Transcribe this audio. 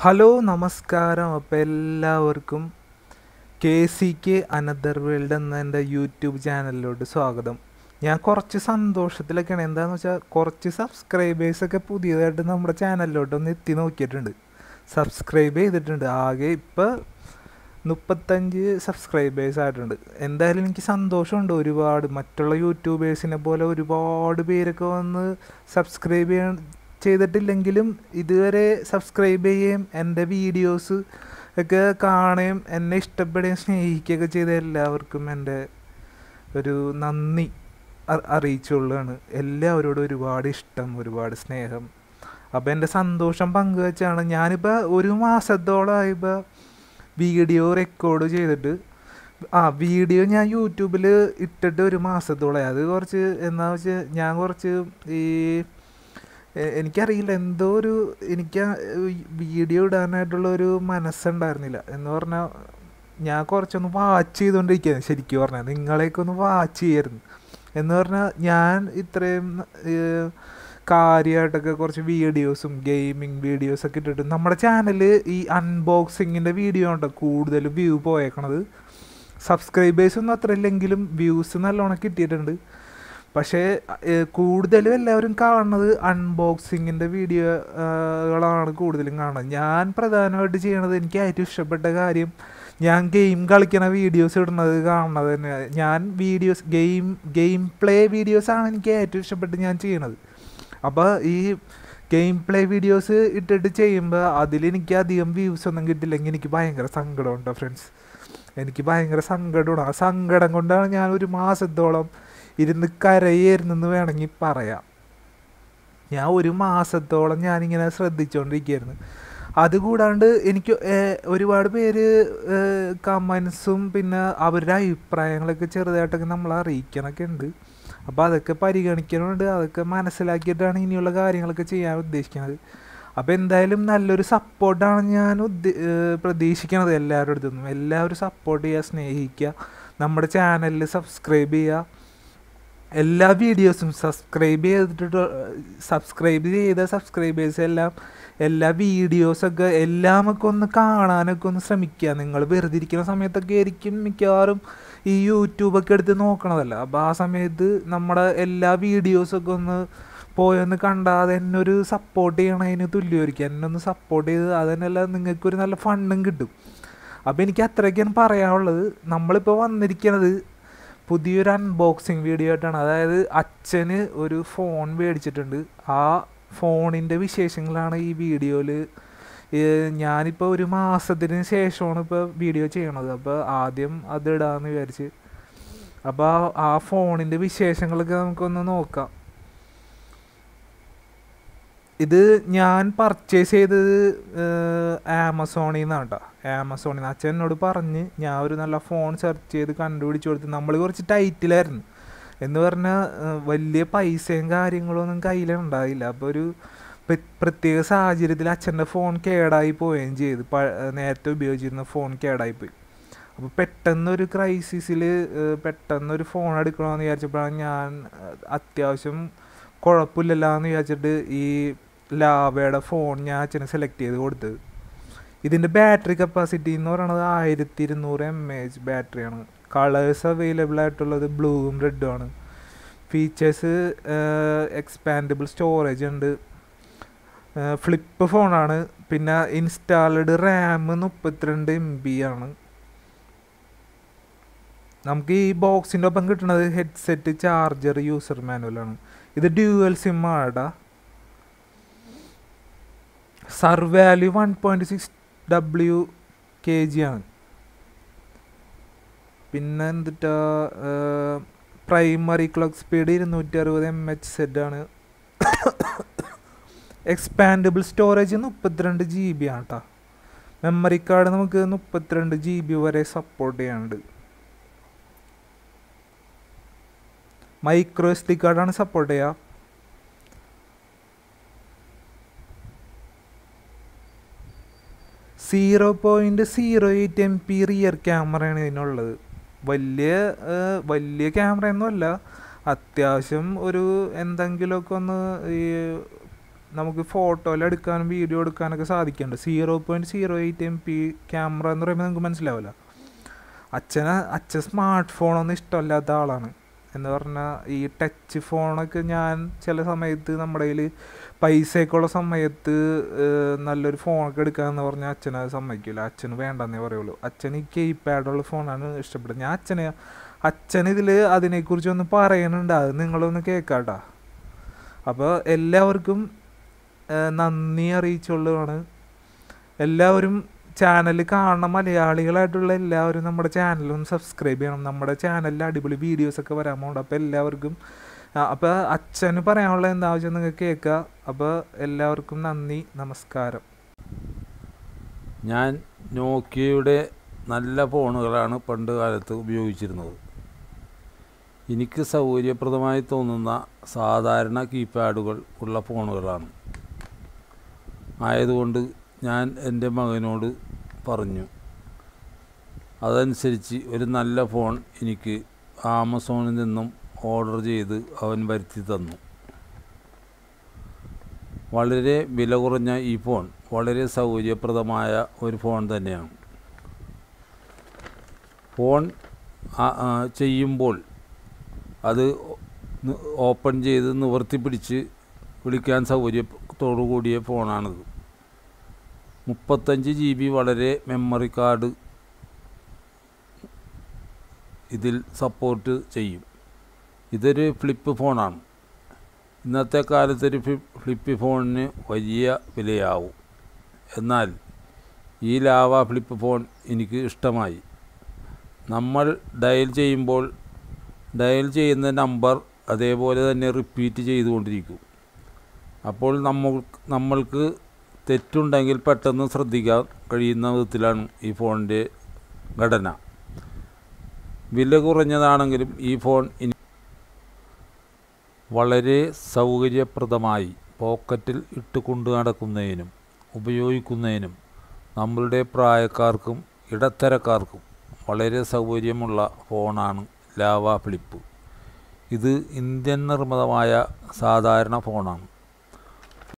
hello നമസ്കാരം അപ്പോൾ എല്ലാവർക്കും K C K another world എന്ന എൻ്റെ യൂട്യൂബ് ചാനലിലോട്ട് സ്വാഗതം ഞാൻ കുറച്ച് സന്തോഷത്തിലൊക്കെയാണ് എന്താണെന്ന് വെച്ചാൽ കുറച്ച് സബ്സ്ക്രൈബേഴ്സൊക്കെ പുതിയതായിട്ട് നമ്മുടെ ചാനലിലോട്ട് ഒന്ന് എത്തി നോക്കിയിട്ടുണ്ട് സബ്സ്ക്രൈബ് ചെയ്തിട്ടുണ്ട് ആകെ ഇപ്പോൾ മുപ്പത്തഞ്ച് സബ്സ്ക്രൈബേഴ്സ് ആയിട്ടുണ്ട് എന്തായാലും എനിക്ക് സന്തോഷമുണ്ട് ഒരുപാട് മറ്റുള്ള യൂട്യൂബേഴ്സിനെ പോലെ ഒരുപാട് പേരൊക്കെ വന്ന് സബ്സ്ക്രൈബ് ചെയ്യാൻ ചെയ്തിട്ടില്ലെങ്കിലും ഇതുവരെ സബ്സ്ക്രൈബ് ചെയ്യുകയും എൻ്റെ വീഡിയോസ് ഒക്കെ കാണുകയും എന്നെ ഇഷ്ടപ്പെടുകയും സ്നേഹിക്കുകയൊക്കെ ചെയ്ത എല്ലാവർക്കും എൻ്റെ ഒരു നന്ദി അ- അറിയിച്ചുകൊള്ളുകയാണ് എല്ലാവരോടും ഒരുപാട് ഇഷ്ടം ഒരുപാട് സ്നേഹം അപ്പോൾ എൻ്റെ സന്തോഷം പങ്കുവെച്ചാണ് ഞാനിപ്പോൾ ഒരു മാസത്തോളമായി ഇപ്പോൾ വീഡിയോ റെക്കോർഡ് ചെയ്തിട്ട് ആ വീഡിയോ ഞാൻ യൂട്യൂബിൽ ഇട്ടിട്ട് ഒരു മാസത്തോളമായി അത് കുറച്ച് എന്താ വെച്ചാൽ ഞാൻ കുറച്ച് ഈ എ- എനിക്കറിയില്ല എന്തോ ഒരു എനിക്ക് ആ വീഡിയോ ഇടാനായിട്ടുള്ള ഒരു മനസ്സുണ്ടായിരുന്നില്ല എന്ന് പറഞ്ഞാൽ ഞാൻ കുറച്ചൊന്ന് വാച്ച് ചെയ്തുകൊണ്ടിരിക്കുകയാണ് ശരിക്കും പറഞ്ഞാൽ നിങ്ങളെയൊക്കെ ഒന്ന് വാച്ച് ചെയ്യായിരുന്നു എന്ന് പറഞ്ഞാൽ ഞാൻ ഇത്രയും ഏഹ്, കാര്യമായിട്ടൊക്കെ കുറച്ച് വീഡിയോസും ഗെയിമിങ് വീഡിയോസൊക്കെ ഇട്ടിട്ട് നമ്മുടെ ചാനൽ ഈ അൺബോക്സിങ്ങിൻ്റെ വീഡിയോ ഉണ്ടോ കൂടുതൽ വ്യൂ പോയേക്കണത് സബ്സ്ക്രൈബേഴ്സ് ഒന്നും അത്ര ഇല്ലെങ്കിലും വ്യൂസ് നല്ലോണം കിട്ടിയിട്ടുണ്ട് പക്ഷേ ഏഹ്, കൂടുതലും എല്ലാവരും കാണുന്നത് അൺബോക്സിങ്ങിൻ്റെ വീഡിയോകളാണ് കൂടുതലും കാണുന്നത് ഞാൻ പ്രധാനമായിട്ട് ചെയ്യണത് എനിക്ക് ഏറ്റവും ഇഷ്ടപ്പെട്ട കാര്യം ഞാൻ ഗെയിം കളിക്കണ വീഡിയോസ് ഇടുന്നത് കാണുന്നത് തന്നെയാണ് ഞാൻ വീഡിയോസ് ഗെയിം ഗെയിം പ്ലേ വീഡിയോസാണ് എനിക്ക് ഏറ്റവും ഇഷ്ടപ്പെട്ട് ഞാൻ ചെയ്യണത് അപ്പോൾ ഈ ഗെയിം പ്ലേ വീഡിയോസ് ഇട്ടിട്ട് ചെയ്യുമ്പോൾ അതിൽ എനിക്ക് അധികം വ്യൂസ് ഒന്നും കിട്ടില്ലെങ്കിൽ എനിക്ക് ഭയങ്കര സങ്കടമുണ്ട് ഫ്രണ്ട്സ് എനിക്ക് ഭയങ്കര സങ്കടമാണ് ആ സങ്കടം കൊണ്ടാണ് ഞാൻ ഒരു മാസത്തോളം ഇരുന്ന് കരയായിരുന്നെന്ന് വേണമെങ്കിൽ പറയാം ഞാൻ ഒരു മാസത്തോളം ഞാനിങ്ങനെ ശ്രദ്ധിച്ചുകൊണ്ടിരിക്കുകയായിരുന്നു അതുകൂടാണ്ട് എനിക്ക് ഏഹ്, ഒരുപാട് പേര് കമൻസും പിന്നെ അവരുടെ അഭിപ്രായങ്ങളൊക്കെ ചെറുതായിട്ടൊക്കെ നമ്മളെ അറിയിക്കണൊക്കെ ഉണ്ട് അപ്പോൾ അതൊക്കെ പരിഗണിക്കണമുണ്ട് അതൊക്കെ മനസ്സിലാക്കിയിട്ടാണ് ഇനിയുള്ള കാര്യങ്ങളൊക്കെ ചെയ്യാൻ ഉദ്ദേശിക്കുന്നത് അപ്പോൾ എന്തായാലും നല്ലൊരു സപ്പോർട്ടാണ് ഞാൻ ഉദ്ദേ ഏഹ്, പ്രതീക്ഷിക്കണത് എല്ലാവരുടെ അടുത്തു നിന്നും എല്ലാവരും സപ്പോർട്ട് ചെയ്യുക സ്നേഹിക്കുക നമ്മുടെ ചാനലിൽ സബ്സ്ക്രൈബ് ചെയ്യുക എല്ലാ വീഡിയോസും സബ്സ്ക്രൈബ് ചെയ്തിട്ട് സബ്സ്ക്രൈബ് ചെയ്ത സബ്സ്ക്രൈബേഴ്സ് എല്ലാം എല്ലാ വീഡിയോസൊക്കെ എല്ലാമൊക്കെ ഒന്ന് കാണാനൊക്കെ ഒന്ന് ശ്രമിക്കുക നിങ്ങൾ വെറുതെ ഇരിക്കുന്ന സമയത്തൊക്കെ ആയിരിക്കും മിക്കവാറും ഈ യൂട്യൂബൊക്കെ എടുത്ത് നോക്കണതല്ല അപ്പോൾ ആ സമയത്ത് നമ്മുടെ എല്ലാ വീഡിയോസൊക്കെ ഒന്ന് പോയൊന്ന് കണ്ടാൽ എന്നെ ഒരു സപ്പോർട്ട് ചെയ്യണതിന് തുല്യമായിരിക്കും എന്നെ ഒന്ന് സപ്പോർട്ട് ചെയ്ത് അതിനെല്ലാം നിങ്ങൾക്കൊരു നല്ല ഫണ്ടും കിട്ടും അപ്പോൾ എനിക്ക് അത്രയ്ക്കാണ് പറയാനുള്ളത് നമ്മളിപ്പോൾ വന്നിരിക്കുന്നത് പുതിയൊരു അൺബോക്സിങ് വീഡിയോ ആയിട്ടാണ് അതായത് അച്ഛന് ഒരു ഫോൺ മേടിച്ചിട്ടുണ്ട് ആ ഫോണിൻ്റെ വിശേഷങ്ങളാണ് ഈ വീഡിയോയിൽ ഞാനിപ്പോൾ ഒരു മാസത്തിന് ശേഷമാണ് ഇപ്പോൾ വീഡിയോ ചെയ്യണത് അപ്പോൾ ആദ്യം അത് ഇടാമെന്ന് വിചാരിച്ച് അപ്പോൾ ആ- ആ ഫോണിൻ്റെ വിശേഷങ്ങളൊക്കെ നമുക്കൊന്ന് നോക്കാം ഇത് ഞാൻ പർച്ചേസ് ചെയ്തത് ആമസോണിൽ നിന്നാണ് കേട്ടോ ആമസോണിൽ നിന്ന് അച്ഛൻ എന്നോട് പറഞ്ഞ് ഞാൻ ഒരു നല്ല ഫോൺ സെർച്ച് ചെയ്ത് കണ്ടുപിടിച്ച് കൊടുത്ത് നമ്മൾ കുറച്ച് ടൈറ്റിലായിരുന്നു എന്ന് പറഞ്ഞാൽ വലിയ പൈസയും കാര്യങ്ങളൊന്നും കയ്യിലുണ്ടായില്ല അപ്പോൾ ഒരു പ്ര- പ്രത്യേക സാഹചര്യത്തിൽ അച്ഛൻ്റെ ഫോൺ കേടായി പോവുകയും ചെയ്തു പ- നേരത്തെ ഉപയോഗിച്ചിരുന്ന ഫോൺ കേടായി പോയി അപ്പോൾ പെട്ടെന്നൊരു ക്രൈസിസിൽ പെട്ടെന്നൊരു ഫോൺ എടുക്കണമെന്ന് വിചാരിച്ചപ്പോഴാണ് ഞാൻ ഏഹ്, അത്യാവശ്യം കുഴപ്പമില്ലല്ലോ എന്ന് വിചാരിച്ചിട്ട് ഈ ലാവയുടെ ഫോൺ ഞാൻ അച്ഛന് സെലക്ട് ചെയ്ത് കൊടുത്തത് ഇതിൻ്റെ ബാറ്ററി കപ്പാസിറ്റി എന്ന് പറയുന്നത് ആയിരത്തി ഇരുന്നൂറ് എം എച്ച് ബാറ്ററിയാണ് കളേഴ്സ് അവൈലബിൾ ആയിട്ടുള്ളത് ബ്ലൂവും റെഡും ആണ് ഫീച്ചേഴ്സ് എക്സ്പാൻഡബിൾ സ്റ്റോറേജ് ഉണ്ട് ഫ്ലിപ്പ് ഫോണാണ് പിന്നെ ഇൻസ്റ്റാൾഡ് റാം മുപ്പത്തിരണ്ട് എം ബി ആണ് നമുക്ക് ഈ ബോക്സിൻ്റെ ഒപ്പം കിട്ടുന്നത് ഹെഡ്സെറ്റ് ചാർജർ യൂസർ മാനുവലാണ് ഇത് ഡ്യൂവൽ സിം ആടാ SAR value one point six W K G ആണ് പിന്നെ എന്തിട്ടാ പ്രൈമറി ക്ലോക്ക് സ്പീഡ് ഇരുന്നൂറ്റി അറുപത് എം എച്ച് സെറ്റ് ആണ് എക്സ്പാൻഡബിൾ സ്റ്റോറേജ് മുപ്പത്തിരണ്ട് ജി ബി ആണ് കേട്ടോ മെമ്മറി കാർഡ് നമുക്ക് മുപ്പത്തിരണ്ട് ജി ബി വരെ സപ്പോർട്ട് ചെയ്യാനുണ്ട് മൈക്രോ എസ് ഡി കാർഡാണ് സപ്പോർട്ട് ചെയ്യുക zero point zero eight M P rear ക്യാമറയാണ് ഇതിനുള്ളത് വലിയ ഏഹ്, വലിയ ക്യാമറയൊന്നുമല്ല അത്യാവശ്യം ഒരു എന്തെങ്കിലുമൊക്കെ ഒന്ന് ഈ നമുക്ക് ഫോട്ടോയിൽ എടുക്കാനും വീഡിയോ എടുക്കാനൊക്കെ സാധിക്കുന്നുണ്ട് zero point zero eight M P camera എന്ന് പറയുമ്പോൾ നിങ്ങൾക്ക് മനസ്സിലാവില്ല അച്ഛന് അച്ഛൻ സ്മാർട്ട് ഫോണൊന്നും ഇഷ്ടമല്ലാത്ത ആളാണ് എന്ന് പറഞ്ഞാൽ ഈ ടച്ച് ഫോണൊക്കെ ഞാൻ ചില സമയത്ത് നമ്മുടെ കയ്യിൽ പൈസയൊക്കെ ഉള്ള സമയത്ത് ഏഹ്, നല്ലൊരു ഫോണൊക്കെ എടുക്കാമെന്ന് പറഞ്ഞാൽ അച്ഛന് അത് സമ്മതിക്കില്ല അച്ഛന് വേണ്ടെന്നേ പറയുള്ളൂ അച്ഛന് ഈ കീപാഡുള്ള ഫോണാണ് ഇഷ്ടപ്പെടുന്നത് ഞാൻ അച്ഛനെ അച്ഛൻ ഇതിൽ അതിനെക്കുറിച്ചൊന്ന് പറയുന്നുണ്ട് അത് നിങ്ങളൊന്ന് കേൾക്കാട്ടാ അപ്പോൾ എല്ലാവർക്കും ഏഹ്, നന്ദി അറിയിച്ചുള്ളതാണ് എല്ലാവരും ചാനൽ കാണുന്ന മലയാളികളായിട്ടുള്ള എല്ലാവരും നമ്മുടെ ചാനലൊന്ന് സബ്സ്ക്രൈബ് ചെയ്യണം നമ്മുടെ ചാനലിൽ അടിപൊളി വീഡിയോസൊക്കെ വരാൻ പോകുന്നുണ്ട് അപ്പോൾ എല്ലാവർക്കും അപ്പോൾ അച്ഛന് പറയാനുള്ള എന്താ ആവശ്യം നിങ്ങൾക്ക് കേൾക്കുക അപ്പോൾ എല്ലാവർക്കും നന്ദി നമസ്കാരം ഞാൻ നോക്കിയയുടെ നല്ല ഫോണുകളാണ് പണ്ട് കാലത്ത് ഉപയോഗിച്ചിരുന്നത് എനിക്ക് സൗകര്യപ്രദമായി തോന്നുന്ന സാധാരണ കീപാഡുകൾ ഉള്ള ഫോണുകളാണ് ആയതുകൊണ്ട് ഞാൻ എൻ്റെ മകനോട് പറഞ്ഞു അതനുസരിച്ച് ഒരു നല്ല ഫോൺ എനിക്ക് ആമസോണിൽ നിന്നും ഓർഡർ ചെയ്ത് അവൻ വരുത്തി തന്നു വളരെ വില കുറഞ്ഞ ഈ ഫോൺ വളരെ സൗകര്യപ്രദമായ ഒരു ഫോൺ തന്നെയാണ് ഫോൺ ആ- ആ, ചെയ്യുമ്പോൾ അത് നി- ഓപ്പൺ ചെയ്ത് നിവർത്തി പിടിച്ച് വിളിക്കാൻ സൗകര്യത്തോടു കൂടിയ ഫോണാണിത് മുപ്പത്തഞ്ച് ജി ബി വളരെ മെമ്മറി കാർഡ് ഇതിൽ സപ്പോർട്ട് ചെയ്യും ഇതൊരു ഫ്ലിപ്പ് ഫോണാണ് ഇന്നത്തെ കാലത്ത് ഒരു ഫ്ലി- ഫ്ലിപ്പ് ഫോണിന് വലിയ വിലയാവും എന്നാൽ ഈ ലാവ ഫ്ലിപ്പ് ഫോൺ എനിക്ക് ഇഷ്ടമായി നമ്മൾ ഡയൽ ചെയ്യുമ്പോൾ ഡയൽ ചെയ്യുന്ന നമ്പർ അതേപോലെ തന്നെ റിപ്പീറ്റ് ചെയ്തുകൊണ്ടിരിക്കും അപ്പോൾ നമ്മൾ നമ്മൾക്ക് തെറ്റുണ്ടെങ്കിൽ പെട്ടെന്ന് ശ്രദ്ധിക്കാൻ കഴിയുന്ന വിധത്തിലാണ് ഈ ഫോണിൻ്റെ ഘടന വില കുറഞ്ഞതാണെങ്കിലും ഈ ഫോൺ ഇനി വളരെ സൗകര്യപ്രദമായി പോക്കറ്റിൽ ഇട്ട് കൊണ്ടു നടക്കുന്നതിനും ഉപയോഗിക്കുന്നതിനും നമ്മളുടെ പ്രായക്കാർക്കും ഇടത്തരക്കാർക്കും വളരെ സൗകര്യമുള്ള ഫോണാണ് ലാവ ഫ്ലിപ്പ് ഇത് ഇന്ത്യൻ നിർമ്മിതമായ സാധാരണ ഫോണാണ്